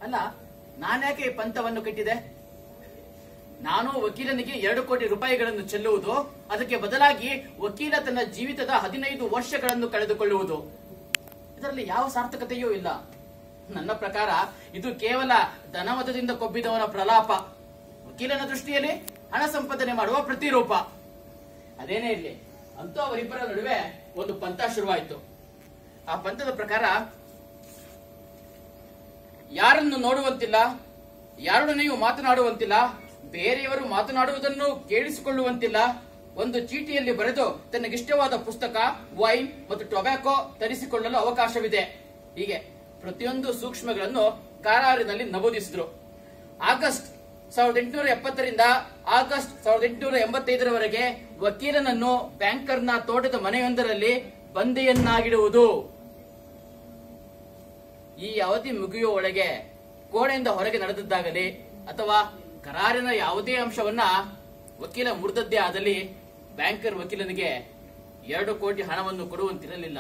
ಅಲ್ಲ ನಾನ್ಯಾಕೆ ಈ ಪಂಥವನ್ನು ಕಟ್ಟಿದೆ ನಾನು ವಕೀಲನಿಗೆ ಎರಡು ಕೋಟಿ ರೂಪಾಯಿಗಳನ್ನು ಚೆಲ್ಲುವುದು ಅದಕ್ಕೆ ಬದಲಾಗಿ ವಕೀಲ ತನ್ನ ಜೀವಿತದ ಹದಿನೈದು ವರ್ಷಗಳನ್ನು ಕಳೆದುಕೊಳ್ಳುವುದು ಇದರಲ್ಲಿ ಯಾವ ಸಾರ್ಥಕತೆಯೂ ಇಲ್ಲ ನನ್ನ ಪ್ರಕಾರ ಇದು ಕೇವಲ ಧನಮತದಿಂದ ಕೊಬ್ಬಿದವನ ಪ್ರಲಾಪ ವಕೀಲನ ದೃಷ್ಟಿಯಲ್ಲಿ ಹಣ ಸಂಪಾದನೆ ಮಾಡುವ ಪ್ರತಿರೂಪ ಅದೇನೇ ಇರಲಿ ಅಂತೂ ಅವರಿಬ್ಬರ ನಡುವೆ ಒಂದು ಪಂಥ ಶುರುವಾಯಿತು ಆ ಪಂಥದ ಪ್ರಕಾರ ಯಾರನ್ನು ನೋಡುವಂತಿಲ್ಲ ಯಾರೊಡನೆಯೂ ಮಾತನಾಡುವಂತಿಲ್ಲ ಬೇರೆಯವರು ಮಾತನಾಡುವುದನ್ನು ಕೇಳಿಸಿಕೊಳ್ಳುವಂತಿಲ್ಲ ಒಂದು ಚೀಟಿಯಲ್ಲಿ ಬರೆದು ತನಗಿಷ್ಟವಾದ ಪುಸ್ತಕ ವೈನ್ ಮತ್ತು ಟೊಬ್ಯಾಕೊ ತರಿಸಿಕೊಳ್ಳಲು ಅವಕಾಶವಿದೆ ಹೀಗೆ ಪ್ರತಿಯೊಂದು ಸೂಕ್ಷ್ಮಗಳನ್ನು ಕಾರಾರಿನಲ್ಲಿ ನಮೂದಿಸಿದ್ರು ಆಗಸ್ಟ್ ಸಾವಿರದ ಎಂಟುನೂರ ಎಪ್ಪತ್ತರಿಂದ ಆಗಸ್ಟ್ ಸಾವಿರದ ಎಂಟುನೂರ ಎಂಬತ್ತೈದರವರೆಗೆ ವಕೀಲನನ್ನು ಬ್ಯಾಂಕರ್ನ ತೋಟದ ಮನೆಯೊಂದರಲ್ಲಿ ಬಂದೆಯನ್ನಾಗಿಡುವುದು ಈ ಅವಧಿ ಮುಗಿಯುವ ಒಳಗೆ ಕೋಣೆಯಿಂದ ಹೊರಗೆ ನಡೆದದ್ದಾಗಲಿ ಅಥವಾ ಕರಾರಿನ ಯಾವುದೇ ಅಂಶವನ್ನ ವಕೀಲ ಮುರಿದದ್ದೇ ಆದಲ್ಲಿ ಬ್ಯಾಂಕರ್ ವಕೀಲನಿಗೆ ಎರಡು ಕೋಟಿ ಹಣವನ್ನು ಕೊಡುವಂತಿರಲಿಲ್ಲ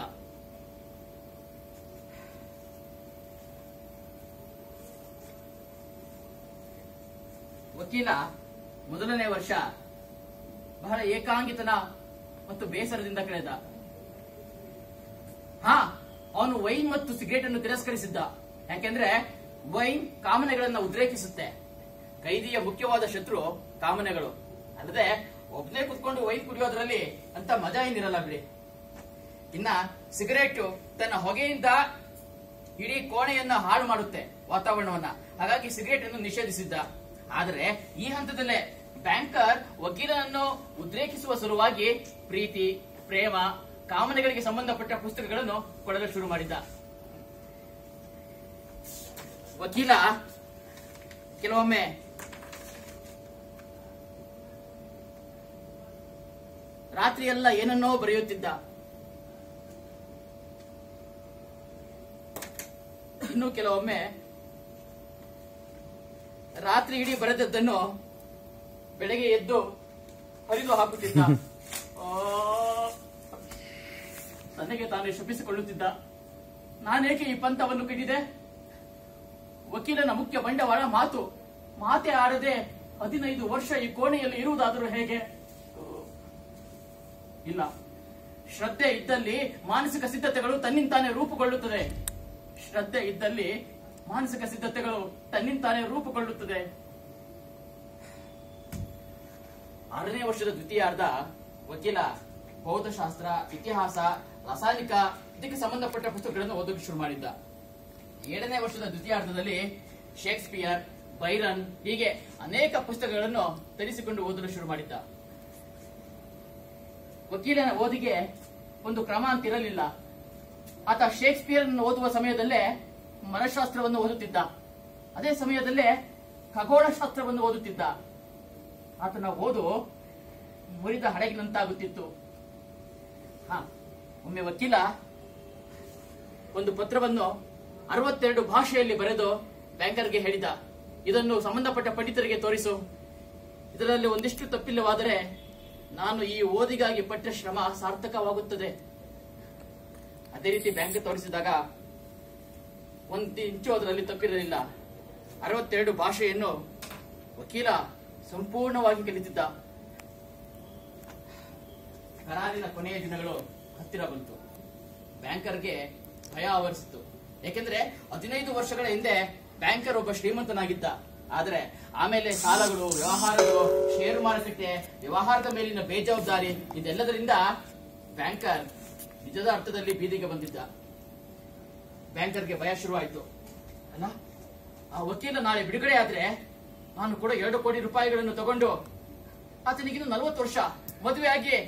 ವಕೀಲ ಮೊದಲನೇ ವರ್ಷ ಬಹಳ ಏಕಾಂಗಿತನ ಮತ್ತು ಬೇಸರದಿಂದ ಕಳೆದ ಹಾ ಅವನು ವೈನ್ ಮತ್ತು ಸಿಗರೇಟ್ ಅನ್ನು ತಿರಸ್ಕರಿಸಿದ್ದ ಯಾಕೆಂದ್ರೆ ವೈನ್ ಕಾಮನೆಗಳನ್ನ ಉದ್ರೇಕಿಸುತ್ತೆ ಕೈದಿಯ ಮುಖ್ಯವಾದ ಶತ್ರು ಕಾಮನೆಗಳು ಅಲ್ಲದೆ ಒಬ್ಬನೇ ಕುತ್ಕೊಂಡು ವೈನ್ ಕುಡಿಯೋದ್ರಲ್ಲಿ ಅಂತ ಮಜಾ ಏನಿರಲ್ಲ ಬಿಡಿ ಇನ್ನ ಸಿಗರೇಟ್ ತನ್ನ ಹೊಗೆಯಿಂದ ಇಡೀ ಕೋಣೆಯನ್ನ ಹಾಳು ಮಾಡುತ್ತೆ ವಾತಾವರಣವನ್ನ ಹಾಗಾಗಿ ಸಿಗರೇಟ್ ಅನ್ನು ನಿಷೇಧಿಸಿದ್ದ ಆದರೆ ಈ ಹಂತದಲ್ಲೇ ಬ್ಯಾಂಕರ್ ವಕೀಲನನ್ನು ಉದ್ರೇಕಿಸುವ ಸಲುವಾಗಿ ಪ್ರೀತಿ ಪ್ರೇಮ ಕಾಮನೆಗಳಿಗೆ ಸಂಬಂಧಪಟ್ಟ ಪುಸ್ತಕಗಳನ್ನು ಕೊಡಲು ಶುರು ಮಾಡಿದ್ದ ವಕೀಲ ಕೆಲವೊಮ್ಮೆ ರಾತ್ರಿಯೆಲ್ಲ ಏನನ್ನೋ ಬರೆಯುತ್ತಿದ್ದ ಇನ್ನು ಕೆಲವೊಮ್ಮೆ ರಾತ್ರಿ ಇಡೀ ಬರೆದದ್ದನ್ನು ಬೆಳಗ್ಗೆ ಎದ್ದು ಹರಿದು ಹಾಕುತ್ತಿದ್ದ ಆ, ತನಗೆ ತಾನೇ ಶಪಿಸಿಕೊಳ್ಳುತ್ತಿದ್ದ ನಾನೇಕೆ ಈ ಪಂಥವನ್ನು ಕಟ್ಟಿದೆ ವಕೀಲನ ಮುಖ್ಯ ಬಂಡವಾಳ ಮಾತು ಮಾತೆ ಆಡದೆ ಹದಿನೈದು ವರ್ಷ ಈ ಕೋಣೆಯಲ್ಲಿ ಇರುವುದಾದರೂ ಹೇಗೆ ಇಲ್ಲ ಶ್ರದ್ಧೆ ಇದ್ದಲ್ಲಿ ಮಾನಸಿಕ ಸಿದ್ಧತೆಗಳು ತನ್ನಿಂತಾನೇ ರೂಪುಗೊಳ್ಳುತ್ತದೆ ಶ್ರದ್ಧೆ ಇದ್ದಲ್ಲಿ ಮಾನಸಿಕ ಸಿದ್ಧತೆಗಳು ತನ್ನಿಂತಾನೇ ರೂಪುಗೊಳ್ಳುತ್ತದೆ ಆರನೇ ವರ್ಷದ ದ್ವಿತೀಯಾರ್ಧ ವಕೀಲ ಬೌದ್ಧಶಾಸ್ತ್ರ ಇತಿಹಾಸ ರಾಸಾಯನಿಕ ಇದಕ್ಕೆ ಸಂಬಂಧಪಟ್ಟ ಪುಸ್ತಕಗಳನ್ನು ಓದೋಕೆ ಶುರು ಮಾಡಿದ್ದ ಏಳನೇ ವರ್ಷದ ದ್ವಿತೀಯಾರ್ಧದಲ್ಲಿ ಶೇಕ್ಸ್ಪಿಯರ್ ಬೈರನ್ ಹೀಗೆ ಅನೇಕ ಪುಸ್ತಕಗಳನ್ನು ತರಿಸಿಕೊಂಡು ಓದಲು ಶುರು ಮಾಡಿದ್ದ ವಕೀಲನ ಓದಿಗೆ ಒಂದು ಕ್ರಮ ಅಂತಿರಲಿಲ್ಲ ಆತ ಶೇಕ್ಸ್ಪಿಯರ್ ಓದುವ ಸಮಯದಲ್ಲೇ ಮನಃಶಾಸ್ತ್ರವನ್ನು ಓದುತ್ತಿದ್ದ ಅದೇ ಸಮಯದಲ್ಲೇ ಖಗೋಳಶಾಸ್ತ್ರವನ್ನು ಓದುತ್ತಿದ್ದ ಆತನ ಓದು ಮುರಿದ ಹಡಗಿನಂತಾಗುತ್ತಿತ್ತು ಹಾ ಒಮ್ಮೆ ವಕೀಲ ಒಂದು ಪತ್ರವನ್ನು ಅರವತ್ತೆರಡು ಭಾಷೆಯಲ್ಲಿ ಬರೆದು ಬ್ಯಾಂಕರ್ಗೆ ಹೇಳಿದ ಇದನ್ನು ಸಂಬಂಧಪಟ್ಟ ಪಂಡಿತರಿಗೆ ತೋರಿಸು ಇದರಲ್ಲಿ ಒಂದಿಷ್ಟು ತಪ್ಪಿಲ್ಲವಾದರೆ ನಾನು ಈ ಓದಿಗಾಗಿ ಪಟ್ಟ ಶ್ರಮ ಸಾರ್ಥಕವಾಗುತ್ತದೆ ಅದೇ ರೀತಿ ಬ್ಯಾಂಕ್ ತೋರಿಸಿದಾಗ ಒಂದು ಇಂಚು ಅದರಲ್ಲಿ ತಪ್ಪಿರಲಿಲ್ಲ ಅರವತ್ತೆರಡು ಭಾಷೆಯನ್ನು ವಕೀಲ ಸಂಪೂರ್ಣವಾಗಿ ಕಲಿತಿದ್ದ ಕರಾರಿನ ಕೊನೆಯ ದಿನಗಳು ಹತ್ತಿರ ಬಂತು ಬ್ಯಾಂಕರ್ಗೆ ಭಯ ಆವರಿಸಿತು ಯಾಕೆಂದ್ರೆ ಹದಿನೈದು ವರ್ಷಗಳ ಹಿಂದೆ ಬ್ಯಾಂಕರ್ ಒಬ್ಬ ಶ್ರೀಮಂತನಾಗಿದ್ದ ಆದ್ರೆ ಆಮೇಲೆ ಸಾಲಗಳು ವ್ಯವಹಾರಗಳು ಷೇರು ಮಾರುಕಟ್ಟೆ ವ್ಯವಹಾರದ ಮೇಲಿನ ಬೇಜವಾಬ್ದಾರಿ ಇದೆಲ್ಲದರಿಂದ ಬ್ಯಾಂಕರ್ ನಿಜದ ಅರ್ಥದಲ್ಲಿ ಬೀದಿಗೆ ಬಂದಿದ್ದ ಬ್ಯಾಂಕರ್ಗೆ ಭಯ ಶುರುವಾಯಿತು ಅಲ್ಲ ಆ ವಕೀಲ ನಾಳೆ ಬಿಡುಗಡೆ ಆದ್ರೆ ನಾನು ಕೂಡ ಎರಡು ಕೋಟಿ ರೂಪಾಯಿಗಳನ್ನು ತಗೊಂಡು ಆತನಿಗಿನ್ನು ನಲವತ್ತು ವರ್ಷ ಮದುವೆ ಆಗಿ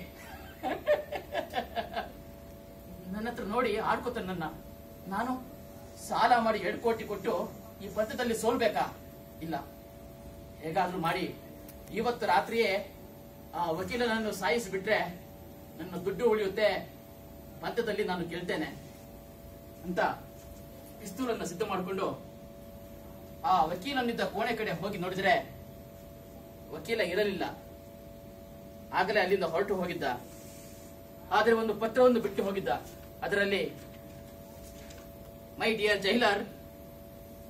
ನನ್ನ ಹತ್ರ ನೋಡಿ ಆಡ್ಕೋತಾನೆ ನನ್ನ ನಾನು ಸಾಲ ಮಾಡಿ ಎರಡು ಕೋಟಿ ಕೊಟ್ಟು ಈ ಪಂಥದಲ್ಲಿ ಸೋಲ್ಬೇಕಾ ಇಲ್ಲ ಹೇಗಾದ್ರೂ ಮಾಡಿ ಇವತ್ತು ರಾತ್ರಿಯೇ ಆ ವಕೀಲನನ್ನು ಸಾಯಿಸಿಬಿಟ್ರೆ ನನ್ನ ದುಡ್ಡು ಉಳಿಯುತ್ತೆ ಪಂಥದಲ್ಲಿ ನಾನು ಗೆಲ್ತೇನೆ ಅಂತ ಪಿಸ್ತೂಲನ್ನು ಸಿದ್ಧ ಮಾಡಿಕೊಂಡು ಆ ವಕೀಲನಿದ್ದ ಕೋಣೆ ಕಡೆ ಹೋಗಿ ನೋಡಿದ್ರೆ ವಕೀಲ ಇರಲಿಲ್ಲ ಆಗಲೇ ಅಲ್ಲಿಂದ ಹೊರಟು ಹೋಗಿದ್ದ ಆದರೆ ಒಂದು ಪತ್ರವನ್ನು ಬಿಟ್ಟು ಹೋಗಿದ್ದ ಅದರಲ್ಲಿ ಮೈ ಡಿಯರ್ ಜೈಲರ್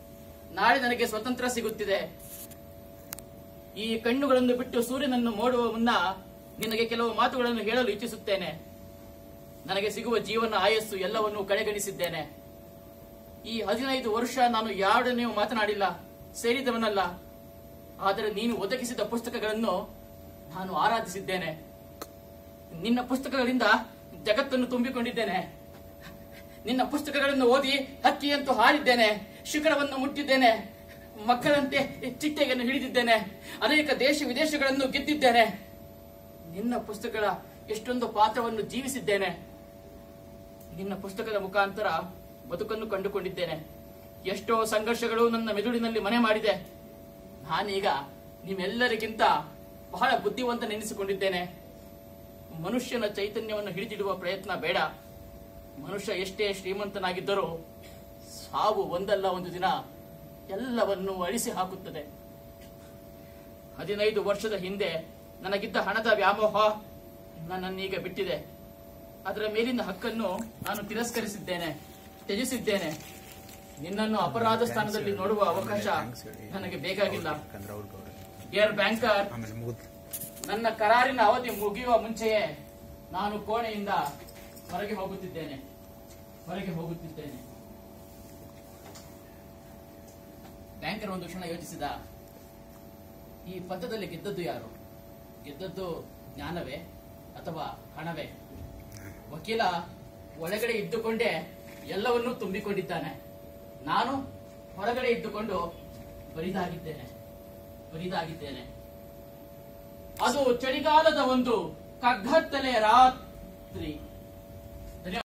ನಾಳೆ ನನಗೆ ಸ್ವತಂತ್ರ ಸಿಗುತ್ತಿದೆ ಈ ಕಣ್ಣುಗಳನ್ನು ಬಿಟ್ಟು ಸೂರ್ಯನನ್ನು ನೋಡುವ ಮುನ್ನ ನಿನಗೆ ಕೆಲವು ಮಾತುಗಳನ್ನು ಹೇಳಲು ಇಚ್ಛಿಸುತ್ತೇನೆ ನನಗೆ ಸಿಗುವ ಜೀವನ ಆಯಸ್ಸು ಎಲ್ಲವನ್ನೂ ಕಡೆಗಣಿಸಿದ್ದೇನೆ ಈ ಹದಿನೈದು ವರ್ಷ ನಾನು ಯಾರೊಡನೆಯೂ ಮಾತನಾಡಿಲ್ಲ ಸೇರಿದವನಲ್ಲ ಆದರೆ ನೀನು ಒದಗಿಸಿದ ಪುಸ್ತಕಗಳನ್ನು ನಾನು ಆರಾಧಿಸಿದ್ದೇನೆ ನಿನ್ನ ಪುಸ್ತಕಗಳಿಂದ ಜಗತ್ತನ್ನು ತುಂಬಿಕೊಂಡಿದ್ದೇನೆ ನಿನ್ನ ಪುಸ್ತಕಗಳನ್ನು ಓದಿ ಹಕ್ಕಿಯಂತೂ ಹಾರಿದ್ದೇನೆ ಶಿಖರವನ್ನು ಮುಟ್ಟಿದ್ದೇನೆ ಮಕ್ಕಳಂತೆ ಚಿಟ್ಟೆಯನ್ನು ಹಿಡಿದಿದ್ದೇನೆ ಅನೇಕ ದೇಶ ವಿದೇಶಗಳನ್ನು ಗೆದ್ದಿದ್ದೇನೆ ನಿನ್ನ ಪುಸ್ತಕಗಳ ಎಷ್ಟೊಂದು ಪಾತ್ರವನ್ನು ಜೀವಿಸಿದ್ದೇನೆ ನಿನ್ನ ಪುಸ್ತಕದ ಮುಖಾಂತರ ಬದುಕನ್ನು ಕಂಡುಕೊಂಡಿದ್ದೇನೆ ಎಷ್ಟೋ ಸಂಘರ್ಷಗಳು ನನ್ನ ಮೆದುಳಿನಲ್ಲಿ ಮನೆ ಮಾಡಿದೆ ನಾನೀಗ ನಿಮ್ಮೆಲ್ಲರಿಗಿಂತ ಬಹಳ ಬುದ್ಧಿವಂತನೆನಿಸಿಕೊಂಡಿದ್ದೇನೆ ಮನುಷ್ಯನ ಚೈತನ್ಯವನ್ನು ಹಿಡಿದಿಡುವ ಪ್ರಯತ್ನ ಬೇಡ ಮನುಷ್ಯ ಎಷ್ಟೇ ಶ್ರೀಮಂತನಾಗಿದ್ದರೂ ಸಾವು ಒಂದಲ್ಲ ಒಂದು ದಿನ ಎಲ್ಲವನ್ನೂ ಅಳಿಸಿ ಹಾಕುತ್ತದೆ ಹದಿನೈದು ವರ್ಷದ ಹಿಂದೆ ನನಗಿದ್ದ ಹಣದ ವ್ಯಾಮೋಹ ನನ್ನನ್ನೀಗ ಬಿಟ್ಟಿದೆ ಅದರ ಮೇಲಿನ ಹಕ್ಕನ್ನು ನಾನು ತಿರಸ್ಕರಿಸಿದ್ದೇನೆ ತ್ಯಜಿಸಿದ್ದೇನೆ ನಿನ್ನನ್ನು ಅಪರಾಧ ಸ್ಥಾನದಲ್ಲಿ ನೋಡುವ ಅವಕಾಶ ನನಗೆ ಬೇಕಾಗಿಲ್ಲ ಯಾಕಂದ್ರೆ ಅವ್ರಿಗೆ ಅವ್ರೆ. ಏರ್ ಬ್ಯಾಂಕರ್ ಆಮೇಲೆ ಮುಗಿದ್ ನನ್ನ ಕರಾರಿನ ಅವಧಿ ಮುಗಿಯುವ ಮುಂಚೆಯೇ ನಾನು ಕೋಣೆಯಿಂದ ಹೊರಗೆ ಹೋಗುತ್ತಿದ್ದೇನೆ ಹೊರಗೆ ಹೋಗುತ್ತಿದ್ದೇನೆ ಬ್ಯಾಂಕರ್ ಒಂದು ಕ್ಷಣ ಯೋಚಿಸಿದ ಈ ಪದ್ಯದಲ್ಲಿ ಗೆದ್ದದ್ದು ಯಾರು ಗೆದ್ದದ್ದು ಜ್ಞಾನವೇ ಅಥವಾ ಹಣವೇ ವಕೀಲ ಒಳಗಡೆ ಇದ್ದುಕೊಂಡೇ ಎಲ್ಲವನ್ನೂ ತುಂಬಿಕೊಂಡಿದ್ದಾನೆ ನಾನು ಹೊರಗಡೆ ಇದ್ದುಕೊಂಡು ಬರಿದಾಗಿದ್ದೇನೆ ಬರಿದಾಗಿದ್ದೇನೆ ಅದು ಚಳಿಗಾಲದ ಒಂದು ಕಗ್ಗತ್ತಲೆ ರಾತ್ರಿ